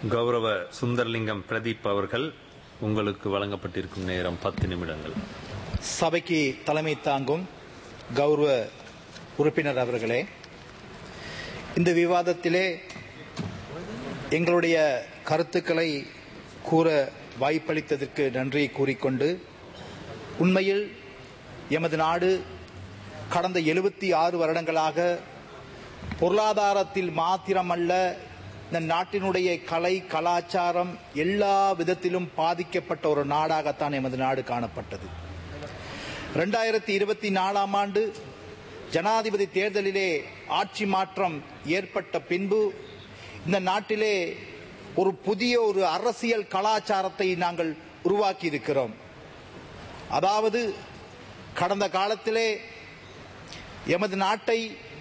கௌரவ சுந்தர்லிங்கம் பிரதீப் அவர்கள் உங்களுக்கு வழங்கப்பட்டிருக்கும் நேரம் பத்து நிமிடங்கள் சபைக்கு தலைமை தாங்கும் கௌரவ உறுப்பினர் அவர்களே இந்த விவாதத்திலே எங்களுடைய கருத்துக்களை கூற வாய்ப்பளித்ததற்கு நன்றி கூறிக்கொண்டு உண்மையில் எமது நாடு கடந்த எழுபத்தி ஆறு வருடங்களாக பொருளாதாரத்தில் மாத்திரமல்ல இந்த நாட்டினுடைய கலை கலாச்சாரம் எல்லா விதத்திலும் பாதிக்கப்பட்ட ஒரு நாடாகத்தான் எமது நாடு காணப்பட்டது ரெண்டாயிரத்தி இருபத்தி நாலாம் ஆண்டு ஜனாதிபதி தேர்தலிலே ஆட்சி மாற்றம் ஏற்பட்ட பின்பு இந்த நாட்டிலே ஒரு புதிய ஒரு அரசியல் கலாச்சாரத்தை நாங்கள் உருவாக்கி இருக்கிறோம் அதாவது கடந்த காலத்திலே எமது நாட்டை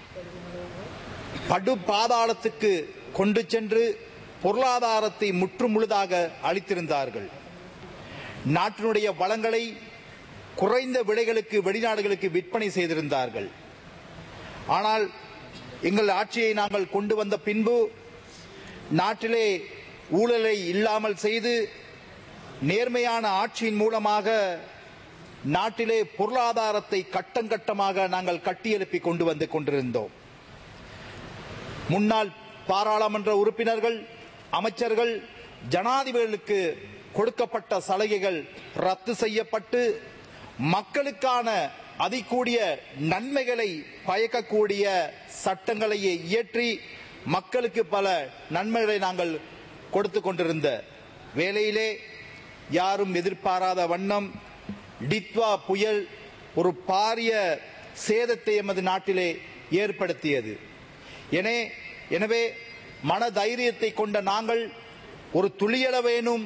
படு பாதாளத்துக்கு கொண்டு சென்று பொருளாதாரத்தை முற்றுமுழுதாக அளித்திருந்தார்கள் நாட்டினுடைய வளங்களை குறைந்த விலைகளுக்கு வெளிநாடுகளுக்கு விற்பனை செய்திருந்தார்கள் ஆனால் எங்கள் ஆட்சியை நாங்கள் கொண்டு வந்த பின்பு நாட்டிலே ஊழலை இல்லாமல் செய்து நேர்மையான ஆட்சியின் மூலமாக நாட்டிலே பொருளாதாரத்தை கட்டங்கட்டமாக நாங்கள் கட்டியெழுப்பி கொண்டு வந்து கொண்டிருந்தோம் முன்னாள் பாராளுமன்ற உறுப்பினர்கள் அமைச்சர்கள் ஜனாதிபதிகளுக்கு கொடுக்கப்பட்ட சலுகைகள் ரத்து செய்யப்பட்டு மக்களுக்கான அதிகூடிய நன்மைகளை பயக்கக்கூடிய சட்டங்களை இயற்றி மக்களுக்கு பல நன்மைகளை நாங்கள் கொடுத்து கொண்டிருந்த வேளையிலே யாரும் எதிர்பாராத வண்ணம் டித்வா புயல் ஒரு பாரிய சேதத்தை எமது நாட்டிலே ஏற்படுத்தியது எனவே எனவே மன தைரியத்தை கொண்ட நாங்கள் ஒரு துளியளவேனும்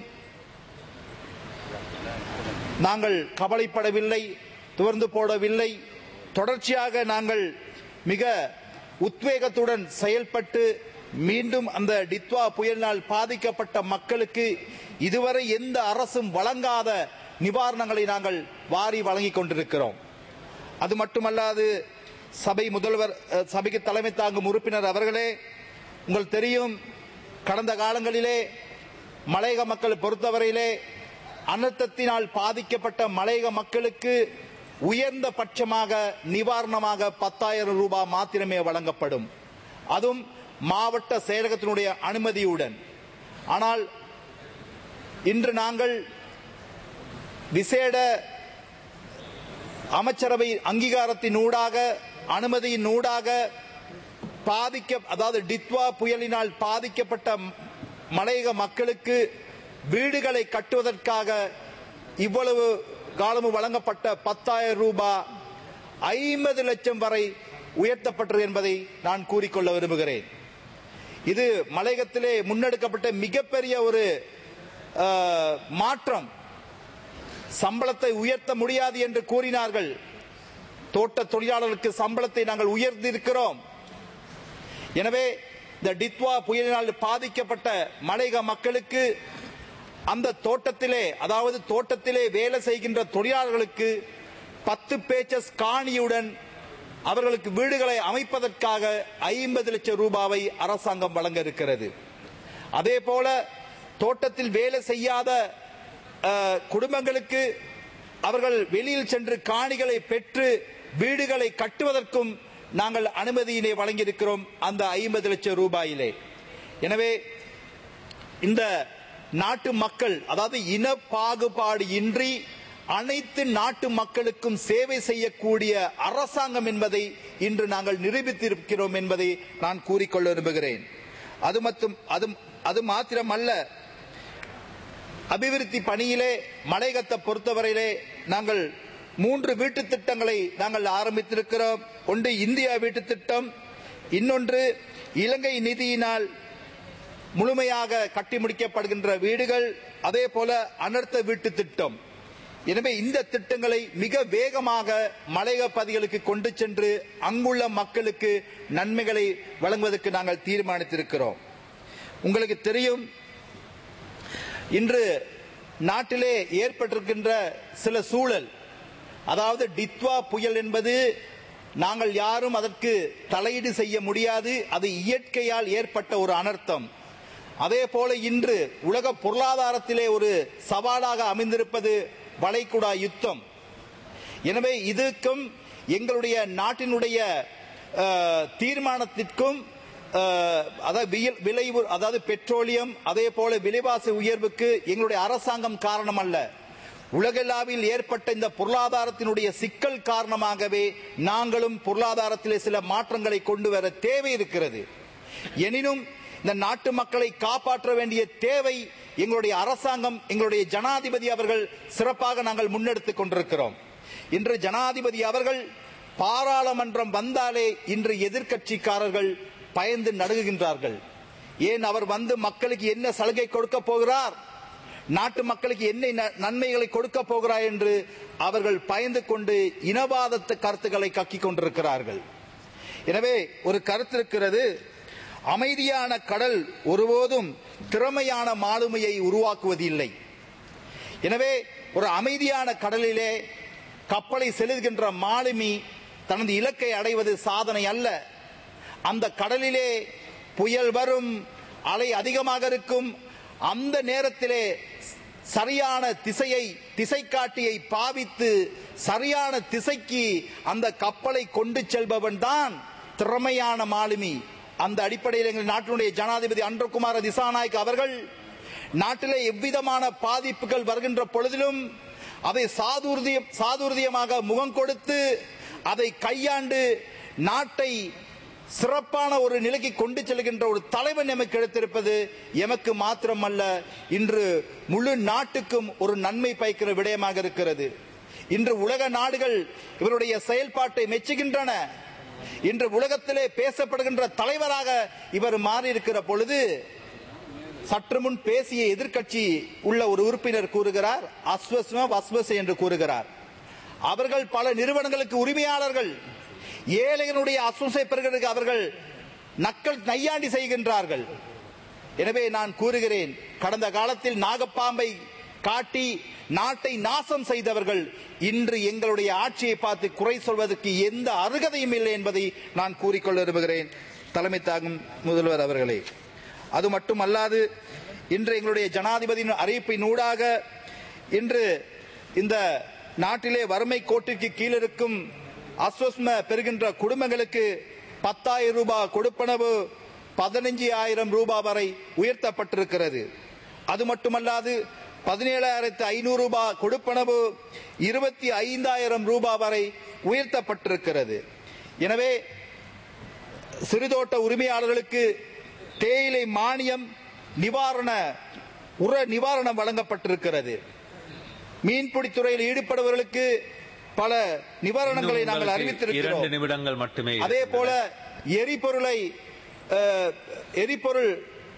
நாங்கள் கவலைப்படவில்லை துவர்ந்து போடவில்லை தொடர்ச்சியாக நாங்கள் மிக உத்வேகத்துடன் செயல்பட்டு மீண்டும் அந்த டித்வா புயலினால் பாதிக்கப்பட்ட மக்களுக்கு இதுவரை எந்த அரசும் வழங்காத நிவாரணங்களை நாங்கள் வாரி வழங்கிக் கொண்டிருக்கிறோம் அது மட்டுமல்லாது சபை முதல்வர் அஹ், சபைக்கு தலைமை தாங்கும் உறுப்பினர் அவர்களே உங்கள் தெரியும் கடந்த காலங்களிலே மலையக மக்கள் பொறுத்தவரையிலே அனர்த்தத்தினால் பாதிக்கப்பட்ட மலையக மக்களுக்கு உயர்ந்த பட்சமாக நிவாரணமாக பத்தாயிரம் ரூபாய் மாத்திரமே வழங்கப்படும் அதுவும் மாவட்ட செயலகத்தினுடைய அனுமதியுடன் ஆனால் இன்று நாங்கள் விசேட அமைச்சரவை அங்கீகாரத்தின் ஊடாக அனுமதியின் ஊடாக பாதிக்க அதாவது டித்வா புயலினால் பாதிக்கப்பட்ட மலையக மக்களுக்கு வீடுகளை கட்டுவதற்காக இவ்வளவு காலமும் வழங்கப்பட்ட பத்தாயிரம் ரூபாய் ஐம்பது லட்சம் வரை உயர்த்தப்பட்டது என்பதை நான் கூறிக்கொள்ள விரும்புகிறேன் இது மலையகத்திலே முன்னெடுக்கப்பட்ட மிகப்பெரிய ஒரு அஹ், மாற்றம் சம்பளத்தை உயர்த்த முடியாது என்று கூறினார்கள் தோட்ட தொழிலாளர்களுக்கு சம்பளத்தை நாங்கள் உயர்ந்திருக்கிறோம் எனவே இந்த டித்வா புயலினால் பாதிக்கப்பட்ட மலையக மக்களுக்கு அந்த தோட்டத்திலே அதாவது தோட்டத்திலே வேலை செய்கின்ற தொழிலாளர்களுக்கு பத்து பேச்சஸ் காணியுடன் அவர்களுக்கு வீடுகளை அமைப்பதற்காக ஐம்பது லட்சம் ரூபாவை அரசாங்கம் வழங்க இருக்கிறது அதே போல தோட்டத்தில் வேலை செய்யாத அஹ், குடும்பங்களுக்கு அவர்கள் வெளியில் சென்று காணிகளை பெற்று வீடுகளை கட்டுவதற்கும் நாங்கள் அனுமதியினை வழங்கியிருக்கிறோம் அந்த ஐம்பது லட்சம் ரூபாயிலே எனவே இந்த நாட்டு மக்கள் அதாவது இன பாகுபாடு இன்றி அனைத்து நாட்டு மக்களுக்கும் சேவை செய்யக்கூடிய அரசாங்கம் என்பதை இன்று நாங்கள் நிரூபித்திருக்கிறோம் என்பதை நான் கூறிக்கொள்ள விரும்புகிறேன் அது மட்டும் அது அது மாத்திரமல்ல அபிவிருத்தி பணியிலே மலையகத்தை பொறுத்தவரையிலே நாங்கள் மூன்று வீட்டு திட்டங்களை நாங்கள் ஆரம்பித்திருக்கிறோம் ஒன்று இந்தியா வீட்டு திட்டம் இன்னொன்று இலங்கை நிதியினால் முழுமையாக கட்டி முடிக்கப்படுகின்ற வீடுகள் அதே போல அனர்த்த வீட்டு திட்டம் எனவே இந்த திட்டங்களை மிக வேகமாக மலையக பகுதிகளுக்கு கொண்டு சென்று அங்குள்ள மக்களுக்கு நன்மைகளை வழங்குவதற்கு நாங்கள் தீர்மானித்திருக்கிறோம் உங்களுக்கு தெரியும் இன்று நாட்டிலே ஏற்பட்டிருக்கின்ற சில சூழல் அதாவது டித்வா புயல் என்பது நாங்கள் யாரும் அதற்கு தலையீடு செய்ய முடியாது அது இயற்கையால் ஏற்பட்ட ஒரு அனர்த்தம் அதே போல இன்று உலக பொருளாதாரத்திலே ஒரு சவாலாக அமைந்திருப்பது வளைகுடா யுத்தம் எனவே இதுக்கும் எங்களுடைய நாட்டினுடைய அஹ், தீர்மானத்திற்கும் அஹ், அதாவது வியல்- விலை உ- அதாவது பெட்ரோலியம் அதே போல விலைவாசி உயர்வுக்கு எங்களுடைய அரசாங்கம் காரணம் அல்ல உலகளாவில் ஏற்பட்ட இந்த பொருளாதாரத்தினுடைய சிக்கல் காரணமாகவே நாங்களும் பொருளாதாரத்திலே சில மாற்றங்களை கொண்டு வர தேவை இருக்கிறது எனினும் இந்த நாட்டு மக்களை காப்பாற்ற வேண்டிய தேவை எங்களுடைய அரசாங்கம் எங்களுடைய ஜனாதிபதி அவர்கள் சிறப்பாக நாங்கள் முன்னெடுத்துக் கொண்டிருக்கிறோம் இன்று ஜனாதிபதி அவர்கள் பாராளுமன்றம் வந்தாலே இன்று எதிர்க்கட்சிக்காரர்கள் பயந்து நடுங்குகின்றார்கள் ஏன் அவர் வந்து மக்களுக்கு என்ன சலுகை கொடுக்க போகிறார் நாட்டு மக்களுக்கு என்ன ந- நன்மைகளை கொடுக்க போகிறார் என்று அவர்கள் பயந்து கொண்டு இனவாத கருத்துக்களை கக்கிக் கொண்டிருக்கிறார்கள் எனவே ஒரு கருத்து இருக்கிறது அமைதியான கடல் ஒருபோதும் திறமையான மாலுமையை உருவாக்குவதில்லை எனவே ஒரு அமைதியான கடலிலே கப்பலை செலுத்துகின்ற மாலுமி தனது இலக்கை அடைவது சாதனை அல்ல அந்த கடலிலே புயல் வரும் அலை அதிகமாக இருக்கும் அந்த நேரத்திலே சரியான திசையை திசை காட்டியை பாவித்து சரியான திசைக்கு அந்த கப்பலை கொண்டு செல்பவன் தான் திறமையான மாலுமி அந்த அடிப்படையில் எங்கள் நாட்டினுடைய ஜனாதிபதி அன்றகுமார திசாநாயக் அவர்கள் நாட்டிலே எவ்விதமான பாதிப்புகள் வருகின்ற பொழுதிலும் அதை சாதுர்தியம் சாதுர்தியமாக முகம் கொடுத்து அதை கையாண்டு நாட்டை சிறப்பான ஒரு நிலைக்கு கொண்டு செல்கின்ற ஒரு தலைவன் எமக்கு கிடைத்திருப்பது எமக்கு மாத்திரமல்ல இன்று முழு நாட்டுக்கும் ஒரு நன்மை பயக்கிற விடயமாக இருக்கிறது இன்று உலக நாடுகள் இவருடைய செயல்பாட்டை மெச்சுகின்றன இன்று உலகத்திலே பேசப்படுகின்ற தலைவராக இவர் மாறியிருக்கிற பொழுது சற்று முன் பேசிய எதிர்க்கட்சி உள்ள ஒரு உறுப்பினர் கூறுகிறார் அஸ்வஸ்ம வஸ்வஸ் என்று கூறுகிறார் அவர்கள் பல நிறுவனங்களுக்கு உரிமையாளர்கள் ஏழைகளுடைய அஸ்வசை பெறுகிறதுக்கு அவர்கள் நக்கல் நையாண்டி செய்கின்றார்கள் எனவே நான் கூறுகிறேன் கடந்த காலத்தில் நாகப்பாம்பை காட்டி நாட்டை நாசம் செய்தவர்கள் இன்று எங்களுடைய ஆட்சியை பார்த்து குறை சொல்வதற்கு எந்த அருகதையும் இல்லை என்பதை நான் கூறிக்கொள்ள விரும்புகிறேன் தலைமை தாங்கும் முதல்வர் அவர்களே அது மட்டுமல்லாது இன்று எங்களுடைய ஜனாதிபதியின் அறிவிப்பின் ஊடாக இன்று இந்த நாட்டிலே வறுமை கோட்டிற்கு கீழிருக்கும் அஸ்வஸ்ம பெறுகின்ற குடும்பங்களுக்கு பத்தாயிரம் ரூபாய் கொடுப்பனவு பதினஞ்சு ஆயிரம் ரூபாய் வரை உயர்த்தப்பட்டிருக்கிறது அது மட்டுமல்லாது பதினேழாயிரத்து ஐநூறு ரூபாய் கொடுப்பனவு இருபத்தி ஐந்தாயிரம் ரூபாய் வரை உயர்த்தப்பட்டிருக்கிறது எனவே சிறுதோட்ட உரிமையாளர்களுக்கு தேயிலை மானியம் நிவாரண உர நிவாரணம் வழங்கப்பட்டிருக்கிறது மீன்பிடி துறையில் ஈடுபடுபவர்களுக்கு பல நிவாரணங்களை இன்னும் நாங்கள் உங்களுக்கு அறிவித்திருக்கிறோம் இரண்டு நிமிடங்கள் மட்டுமே அதே இருக்கின்றன. போல எரிபொருளை அஹ், எரிபொருள்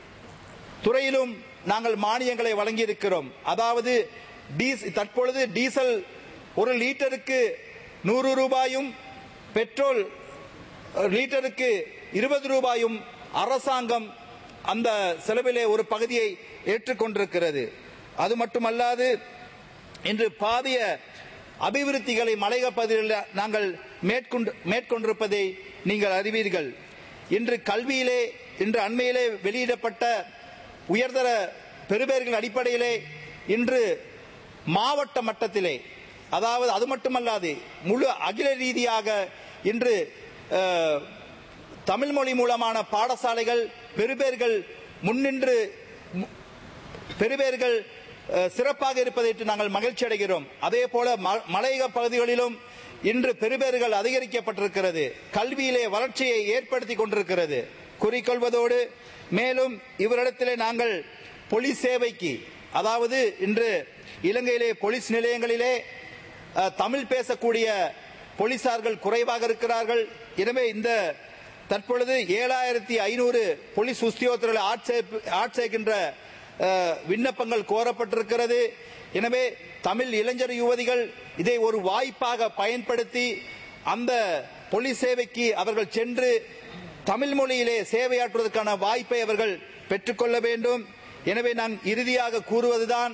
துறையிலும் நாங்கள் மானியங்களை வழங்கியிருக்கிறோம் அதாவது டீஸ் தற்பொழுது டீசல் ஒரு லிட்டருக்கு நூறு ரூபாயும் பெட்ரோல் அஹ், லிட்டருக்கு இருபது ரூபாயும் அரசாங்கம் அந்த செலவிலே ஒரு பகுதியை ஏற்றுக்கொண்டிருக்கிறது அது மட்டுமல்லாது இன்று பாதிய அபிவிருத்திகளை மலையக பகுதிகளில் நாங்கள் மேற்கொண்டு மேற்கொண்டிருப்பதை நீங்கள் அறிவீர்கள் இன்று கல்வியிலே இன்று அண்மையிலே வெளியிடப்பட்ட உயர்தர பெறுபேறுகள் அடிப்படையிலே இன்று மாவட்ட மட்டத்திலே அதாவது அது மட்டுமல்லாது முழு அகில ரீதியாக இன்று அஹ், தமிழ் மொழி மூலமான பாடசாலைகள் பெறுபேறுகள் முன்னின்று மு- பெறுபேறுகள் அஹ், சிறப்பாக இருப்பதை நாங்கள் மகிழ்ச்சி அடைகிறோம் அதே போல ம- மலையக பகுதிகளிலும் இன்று பெறுபேறுகள் அதிகரிக்கப்பட்டிருக்கிறது கல்வியிலே வளர்ச்சியை ஏற்படுத்தி கொண்டிருக்கிறது குறிக்கொள்வதோடு மேலும் இவரிடத்திலே நாங்கள் போலீஸ் சேவைக்கு அதாவது இன்று இலங்கையிலே போலீஸ் நிலையங்களிலே அஹ், தமிழ் பேசக்கூடிய போலீசார்கள் குறைவாக இருக்கிறார்கள் எனவே இந்த தற்பொழுது ஏழாயிரத்தி ஐநூறு போலீஸ் உத்தியோகத்தர்கள் ஆட்சேப- ஆட்சேகின்ற அஹ், விண்ணப்பங்கள் கோரப்பட்டிருக்கிறது எனவே தமிழ் இளைஞர் யுவதிகள் இதை ஒரு வாய்ப்பாக பயன்படுத்தி அந்த போலீஸ் சேவைக்கு அவர்கள் சென்று தமிழ் மொழியிலே சேவையாற்றுவதற்கான வாய்ப்பை அவர்கள் பெற்றுக்கொள்ள வேண்டும் எனவே நான் இறுதியாக கூறுவதுதான்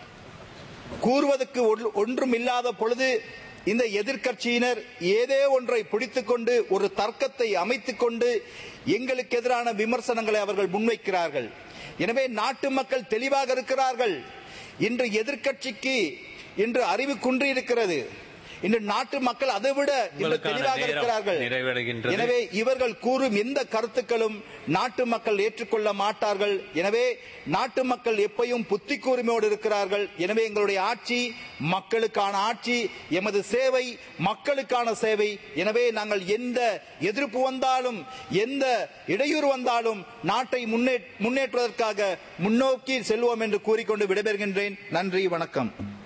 கூறுவதற்கு ஒன்று- ஒன்றும் இல்லாத பொழுது இந்த எதிர்க்கட்சியினர் ஏதோ ஒன்றை பிடித்துக்கொண்டு ஒரு தர்க்கத்தை அமைத்துக் கொண்டு எங்களுக்கு எதிரான விமர்சனங்களை அவர்கள் முன்வைக்கிறார்கள் எனவே நாட்டு மக்கள் தெளிவாக இருக்கிறார்கள் இன்று எதிர்க்கட்சிக்கு இன்று அறிவு குன்றி இருக்கிறது இன்று நாட்டு மக்கள் அதைவிட இன்று உங்களுக்கான தெளிவாக நேரம் இருக்கிறார்கள் நிறைவடைகின்றது. எனவே இவர்கள் கூறும் எந்த கருத்துக்களும் நாட்டு மக்கள் ஏற்றுக்கொள்ள மாட்டார்கள் எனவே நாட்டு மக்கள் எப்பயும் புத்தி கூர்மையோடு இருக்கிறார்கள் எனவே எங்களுடைய ஆட்சி மக்களுக்கான ஆட்சி எமது சேவை மக்களுக்கான சேவை எனவே நாங்கள் எந்த எதிர்ப்பு வந்தாலும் எந்த இடையூறு வந்தாலும் நாட்டை முன்னே முன்னேற்றுவதற்காக முன்னோக்கி செல்வோம் என்று கூறிக்கொண்டு விடைபெறுகின்றேன் நன்றி வணக்கம்